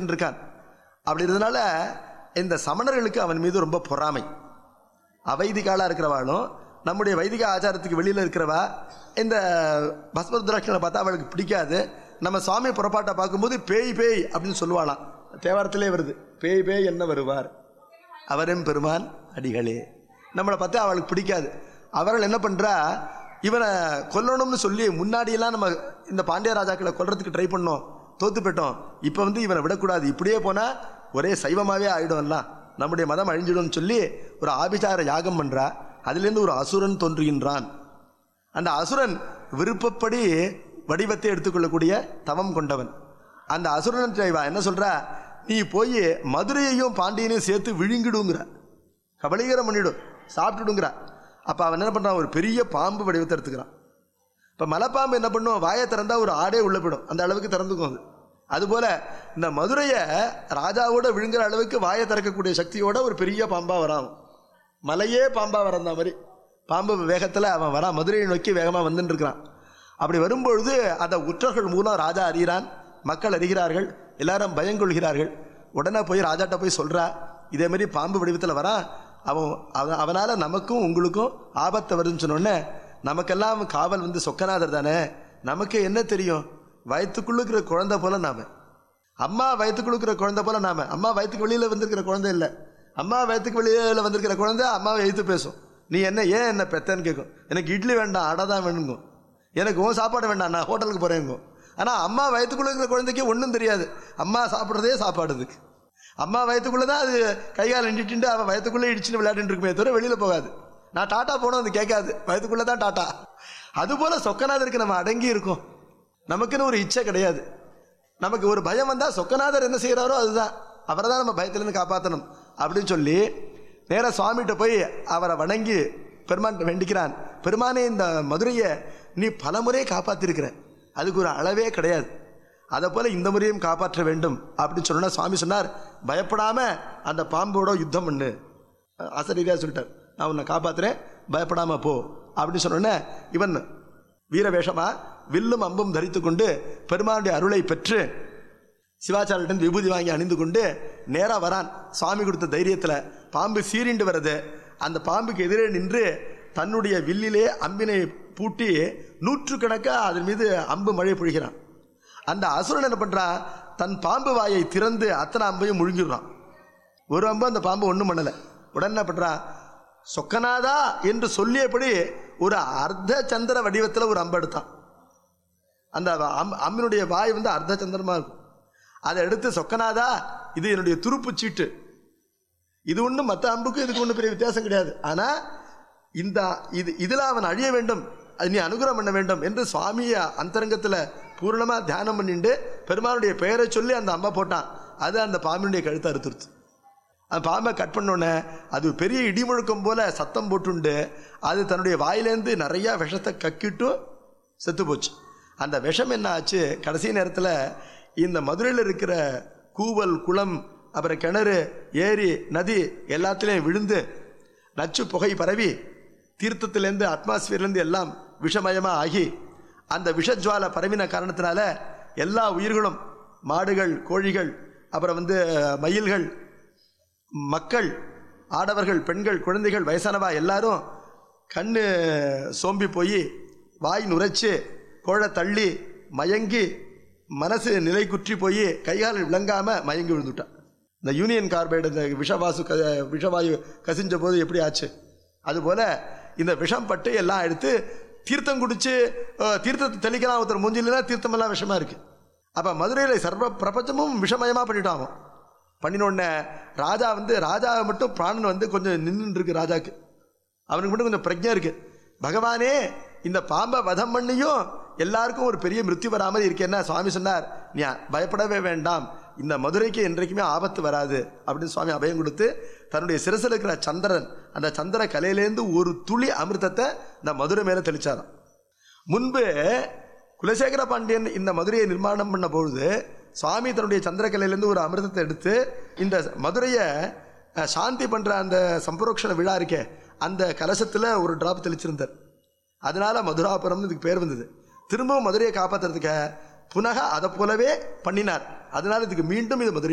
எடுத்துட்டு இருக்கான் அப்படி இருந்தனால இந்த சமணர்களுக்கு அவன் மீது ரொம்ப பொறாமை அவைதிகாலாக இருக்கிறவாளும் நம்முடைய வைதிக ஆச்சாரத்துக்கு வெளியில் இருக்கிறவா இந்த பஸ்மருத்ராட்சனை பார்த்தா அவளுக்கு பிடிக்காது நம்ம சுவாமி புறப்பாட்டை பார்க்கும்போது பேய் பேய் அப்படின்னு சொல்லுவாளாம் தேவாரத்திலே வருது பேய் பேய் என்ன வருவார் அவரும் பெருமான் அடிகளே நம்மளை பார்த்தா அவளுக்கு பிடிக்காது அவர்கள் என்ன பண்ணுறா இவனை கொல்லணும்னு சொல்லி முன்னாடியெல்லாம் நம்ம இந்த பாண்டிய ராஜாக்களை கொல்றதுக்கு ட்ரை பண்ணோம் தோத்து போயிட்டோம் இப்போ வந்து இவனை விடக்கூடாது இப்படியே போனால் ஒரே சைவமாகவே ஆயிடும்லாம் நம்முடைய மதம் அழிஞ்சிடும்னு சொல்லி ஒரு ஆபிசார யாகம் பண்ணுறா அதுலேருந்து ஒரு அசுரன் தோன்றுகின்றான் அந்த அசுரன் விருப்பப்படி வடிவத்தை எடுத்துக்கொள்ளக்கூடிய தவம் கொண்டவன் அந்த அசுரன் இவ என்ன சொல்றா நீ போய் மதுரையையும் பாண்டியனையும் சேர்த்து விழுங்கிடுங்கிற கபலீகரம் பண்ணிடும் சாப்பிட்டுடுங்கிற அப்போ அவன் என்ன பண்ணுறான் ஒரு பெரிய பாம்பு வடிவத்தை எடுத்துக்கிறான் இப்போ மலைப்பாம்பு என்ன பண்ணும் வாயை திறந்தா ஒரு ஆடே உள்ள போயிடும் அந்த அளவுக்கு திறந்துக்கும் அது அதுபோல இந்த மதுரையை ராஜாவோட விழுங்குற அளவுக்கு வாயை திறக்கக்கூடிய சக்தியோட ஒரு பெரிய பாம்பா வரான் மலையே பாம்பா வரந்த மாதிரி பாம்பு வேகத்தில் அவன் வரான் மதுரையை நோக்கி வேகமாக வந்துட்டு இருக்கிறான் அப்படி வரும்பொழுது அந்த உற்றர்கள் மூலம் ராஜா அறிகிறான் மக்கள் அறிகிறார்கள் எல்லாரும் பயங்கொள்கிறார்கள் உடனே போய் ராஜாட்ட போய் சொல்றா இதே மாதிரி பாம்பு வடிவத்தில் வரான் அவன் அவன் அவனால் நமக்கும் உங்களுக்கும் ஆபத்து வருதுன்னு சொன்னோடனே நமக்கெல்லாம் காவல் வந்து சொக்கநாதர் தானே நமக்கு என்ன தெரியும் வயிற்றுக்குள்ள இருக்கிற குழந்தை போல நாம அம்மா வயிற்றுக்குள்ள இருக்கிற குழந்தை போல நாம அம்மா வயிற்றுக்கு வெளியில வந்திருக்கிற குழந்தை இல்லை அம்மா வயிற்றுக்கு வெளியில வந்திருக்கிற குழந்தை அம்மாவை எழுத்து பேசும் நீ என்ன ஏன் என்ன பெத்தன்னு கேட்கும் எனக்கு இட்லி வேண்டாம் அடை தான் வேணுங்கும் எனக்கு உன் சாப்பாடு வேண்டாம் நான் ஹோட்டலுக்கு போறேங்கும் ஆனால் அம்மா வயிற்றுக்குள்ள இருக்கிற குழந்தைக்கு ஒன்றும் தெரியாது அம்மா சாப்பிட்றதே சாப்பாடுதுக்கு அம்மா வயிற்றுக்குள்ளே தான் அது கை கால் நின்றுட்டு அவன் வயிற்றுக்குள்ளே இடிச்சுன்னு விளையாடிட்டு இருக்குமே தவிர வெளியில் போகாது நான் டாட்டா போனோம் அது கேட்காது வயிற்றுக்குள்ளே தான் டாட்டா அதுபோல் சொக்கநாதருக்கு நம்ம அடங்கி இருக்கோம் நமக்குன்னு ஒரு இச்சை கிடையாது நமக்கு ஒரு பயம் வந்தால் சொக்கநாதர் என்ன செய்கிறாரோ அதுதான் அவரை தான் நம்ம பயத்திலேருந்து காப்பாற்றணும் அப்படின்னு சொல்லி நேராக சுவாமிகிட்ட போய் அவரை வணங்கி பெருமான் வேண்டிக்கிறான் பெருமானே இந்த மதுரையை நீ பலமுறை காப்பாற்றிருக்கிற அதுக்கு ஒரு அளவே கிடையாது அதை போல இந்த முறையும் காப்பாற்ற வேண்டும் அப்படின்னு சொன்னா சுவாமி சொன்னார் பயப்படாம அந்த பாம்போட யுத்தம் பண்ணு ஆசிரியரா சொல்லிட்டார் நான் உன்னை காப்பாத்துறேன் பயப்படாம போ அப்படின்னு சொன்னோன்னே இவன் வீர வேஷமா வில்லும் அம்பும் தரித்து கொண்டு பெருமானுடைய அருளை பெற்று சிவாச்சாரியிடம் விபூதி வாங்கி அணிந்து கொண்டு நேராக வரான் சுவாமி கொடுத்த தைரியத்தில் பாம்பு சீறிண்டு வருது அந்த பாம்புக்கு எதிரே நின்று தன்னுடைய வில்லிலே அம்பினை பூட்டி நூற்றுக்கணக்காக அதன் மீது அம்பு மழை பொழிகிறான் அந்த அசுரன் என்ன பண்ணுறான் தன் பாம்பு வாயை திறந்து அத்தனை அம்பையும் முழுங்கிடுறான் ஒரு அம்பு அந்த பாம்பு ஒன்றும் பண்ணலை உடனே என்ன பண்ணுறான் சொக்கநாதா என்று சொல்லியபடி ஒரு அர்த்த சந்திர வடிவத்தில் ஒரு அம்பு எடுத்தான் அந்த அம் அம்மினுடைய வாய் வந்து அர்த்த சந்திரமா இருக்கும் அதை எடுத்து சொக்கநாதா இது என்னுடைய துருப்பு சீட்டு இது ஒன்றும் மற்ற அம்புக்கும் இதுக்கு ஒன்றும் பெரிய வித்தியாசம் கிடையாது ஆனால் இந்த இது இதில் அவன் அழிய வேண்டும் அது நீ அனுகிரகம் பண்ண வேண்டும் என்று சுவாமியை அந்தரங்கத்தில் பூர்ணமாக தியானம் பண்ணிட்டு பெருமானுடைய பெயரை சொல்லி அந்த அம்மா போட்டான் அது அந்த பாம்பினுடைய கழுத்தை அறுத்துருச்சு அந்த பாம்பை கட் பண்ணோடனே அது பெரிய இடி முழக்கம் போல சத்தம் போட்டுண்டு அது தன்னுடைய வாயிலேருந்து நிறையா விஷத்தை கக்கிட்டு செத்து போச்சு அந்த விஷம் என்ன ஆச்சு கடைசி நேரத்தில் இந்த மதுரையில் இருக்கிற கூவல் குளம் அப்புறம் கிணறு ஏரி நதி எல்லாத்துலேயும் விழுந்து நச்சு புகை பரவி தீர்த்தத்திலேருந்து அட்மாஸ்பியர்லேருந்து எல்லாம் விஷமயமாக ஆகி அந்த விஷஜுவாலை பரவின காரணத்தினால எல்லா உயிர்களும் மாடுகள் கோழிகள் அப்புறம் வந்து மயில்கள் மக்கள் ஆடவர்கள் பெண்கள் குழந்தைகள் வயசானவா எல்லாரும் கண்ணு சோம்பி போய் வாய் நுரைச்சு கோழ தள்ளி மயங்கி மனசு நிலை குற்றி போய் கைகால் விளங்காம மயங்கி விழுந்துட்டான் இந்த யூனியன் கார்பைடு இந்த விஷவாசு க விஷவாயு கசிஞ்ச போது எப்படி ஆச்சு அதுபோல இந்த விஷம் பட்டு எல்லாம் எடுத்து தீர்த்தம் குடிச்சு அஹ், தீர்த்தத்தை தெளிக்கலாம் ஒருத்தர் மூஞ்சிலாம் தீர்த்தமெல்லாம் விஷமா இருக்கு அப்போ மதுரையில் சர்வ பிரபஞ்சமும் விஷமயமாக பண்ணிட்டான் அவன் பண்ணின உடனே ராஜா வந்து ராஜா மட்டும் பிராணன் வந்து கொஞ்சம் நின்றுட்டு இருக்கு ராஜாக்கு அவனுக்கு மட்டும் கொஞ்சம் பிரஜை இருக்கு பகவானே இந்த பாம்பை வதம் பண்ணியும் எல்லாருக்கும் ஒரு பெரிய மிருத்யு வராமல் இருக்கேன்னா சுவாமி சொன்னார் நீ பயப்படவே வேண்டாம் இந்த மதுரைக்கு என்றைக்குமே ஆபத்து வராது அப்படின்னு சுவாமி அபயம் கொடுத்து தன்னுடைய சிரசில் இருக்கிற சந்திரன் அந்த சந்திர கலையிலேருந்து ஒரு துளி அமிர்தத்தை இந்த மதுரை மேலே தெளிச்சாராம் முன்பு குலசேகர பாண்டியன் இந்த மதுரையை நிர்மாணம் பண்ண பொழுது சுவாமி தன்னுடைய சந்திரக்கலையிலேருந்து ஒரு அமிர்தத்தை எடுத்து இந்த மதுரையை அஹ், சாந்தி பண்ணுற அந்த சம்பரோக்ஷண விழா இருக்கே அந்த கலசத்தில் ஒரு டிராப் தெளிச்சிருந்தார் அதனால மதுராபுரம்னு இதுக்கு பேர் வந்தது திரும்பவும் மதுரையை காப்பாற்றுறதுக்கு புனக அதை போலவே பண்ணினார் அதனால இதுக்கு மீண்டும் இது மதுரை